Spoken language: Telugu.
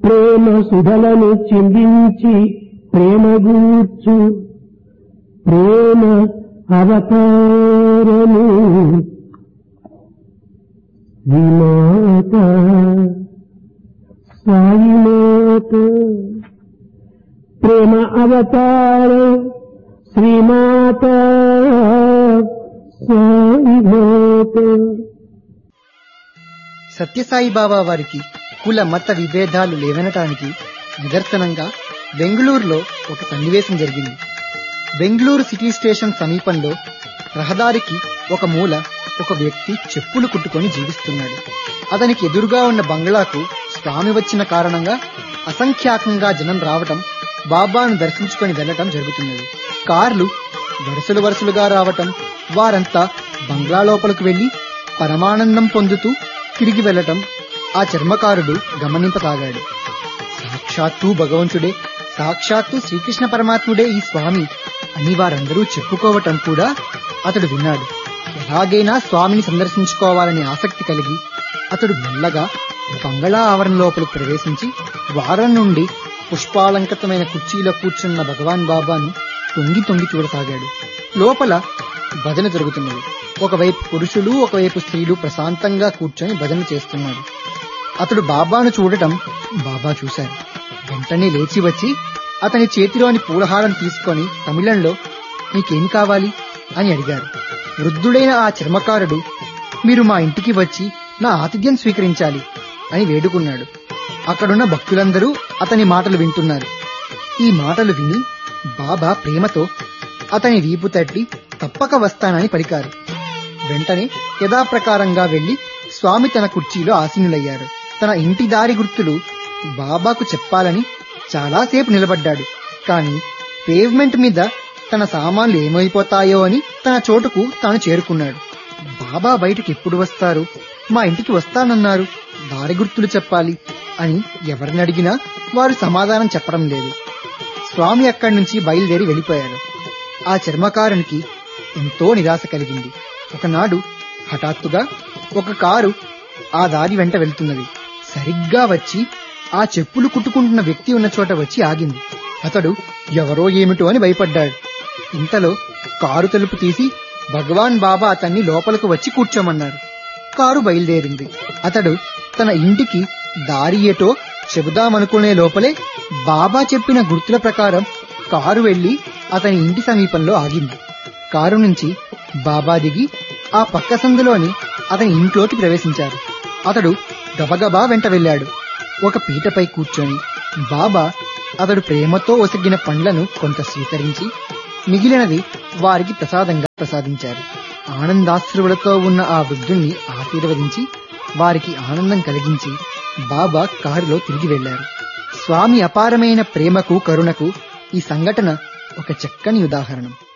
ప్రేమ సుధలను చిందించి ప్రేమగూర్చు ప్రేమ అవతారము విమాత సాయిమాత ప్రేమ అవతార శ్రీమాత సాయిమాత సత్యసాయి బాబా వారికి కుల మత విభేదాలు లేవనటానికి నిదర్శనంగా బెంగళూరులో ఒక సన్నివేశం జరిగింది బెంగళూరు సిటీ స్టేషన్ సమీపంలో రహదారికి ఒక మూల ఒక వ్యక్తి చెప్పులు కుట్టుకొని జీవిస్తున్నాడు అతనికి ఎదురుగా ఉన్న బంగ్లాకు స్వామి వచ్చిన కారణంగా అసంఖ్యాకంగా జనం రావటం బాబాను దర్శించుకొని వెళ్లటం జరుగుతున్నది కార్లు వరుసలు వరుసలుగా రావటం వారంతా బంగ్లా లోపలకు వెళ్లి పరమానందం పొందుతూ తిరిగి వెళ్లటం ఆ చర్మకారుడు గమనింపసాగాడు సాక్షాత్తు భగవంతుడే సాక్షాత్తు శ్రీకృష్ణ పరమాత్ముడే ఈ స్వామి అని వారందరూ చెప్పుకోవటం కూడా అతడు విన్నాడు ఎలాగైనా స్వామిని సందర్శించుకోవాలనే ఆసక్తి కలిగి అతడు మెల్లగా బంగళా ఆవరణ లోపలికి ప్రవేశించి వారం నుండి పుష్పాలంకృతమైన కుర్చీలో కూర్చున్న భగవాన్ బాబాను తొంగి తొంగి చూడసాగాడు లోపల భజన జరుగుతున్నది ఒకవైపు పురుషులు ఒకవైపు స్త్రీలు ప్రశాంతంగా కూర్చొని భజన చేస్తున్నారు అతడు బాబాను చూడటం బాబా చూశారు వెంటనే లేచి వచ్చి అతని చేతిలోని పూలహారం తీసుకొని తమిళంలో నీకేం కావాలి అని అడిగారు వృద్ధుడైన ఆ చర్మకారుడు మీరు మా ఇంటికి వచ్చి నా ఆతిథ్యం స్వీకరించాలి అని వేడుకున్నాడు అక్కడున్న భక్తులందరూ అతని మాటలు వింటున్నారు ఈ మాటలు విని బాబా ప్రేమతో అతని వీపు తట్టి తప్పక వస్తానని పలికారు వెంటనే యథాప్రకారంగా వెళ్లి స్వామి తన కుర్చీలో ఆసీనులయ్యారు తన ఇంటి దారి గుర్తులు బాబాకు చెప్పాలని చాలాసేపు నిలబడ్డాడు కాని పేవ్మెంట్ మీద తన సామాన్లు ఏమైపోతాయో అని తన చోటుకు తాను చేరుకున్నాడు బాబా బయటికి ఎప్పుడు వస్తారు మా ఇంటికి వస్తానన్నారు దారి గుర్తులు చెప్పాలి అని ఎవరిని అడిగినా వారు సమాధానం చెప్పడం లేదు స్వామి అక్కడి నుంచి బయలుదేరి వెళ్ళిపోయారు ఆ చర్మకారునికి ఎంతో నిరాశ కలిగింది ఒకనాడు హఠాత్తుగా ఒక కారు ఆ దారి వెంట వెళ్తున్నది సరిగ్గా వచ్చి ఆ చెప్పులు కుట్టుకుంటున్న వ్యక్తి ఉన్న చోట వచ్చి ఆగింది అతడు ఎవరో ఏమిటో అని భయపడ్డాడు ఇంతలో కారు తలుపు తీసి భగవాన్ బాబా అతన్ని లోపలకు వచ్చి కూర్చోమన్నారు కారు బయలుదేరింది అతడు తన ఇంటికి దారి ఏటో చెబుదామనుకునే లోపలే బాబా చెప్పిన గుర్తుల ప్రకారం కారు వెళ్లి అతని ఇంటి సమీపంలో ఆగింది కారు నుంచి బాబా దిగి ఆ పక్క సందులోని అతని ఇంట్లోకి ప్రవేశించారు అతడు గబగబా వెంట వెళ్ళాడు ఒక పీటపై కూర్చొని బాబా అతడు ప్రేమతో ఒసగిన పండ్లను కొంత స్వీకరించి మిగిలినది వారికి ప్రసాదంగా ప్రసాదించారు ఆనందాశ్రువులతో ఉన్న ఆ వృద్ధుణ్ణి ఆశీర్వదించి వారికి ఆనందం కలిగించి బాబా కారులో తిరిగి వెళ్లారు స్వామి అపారమైన ప్రేమకు కరుణకు ఈ సంఘటన ఒక చక్కని ఉదాహరణం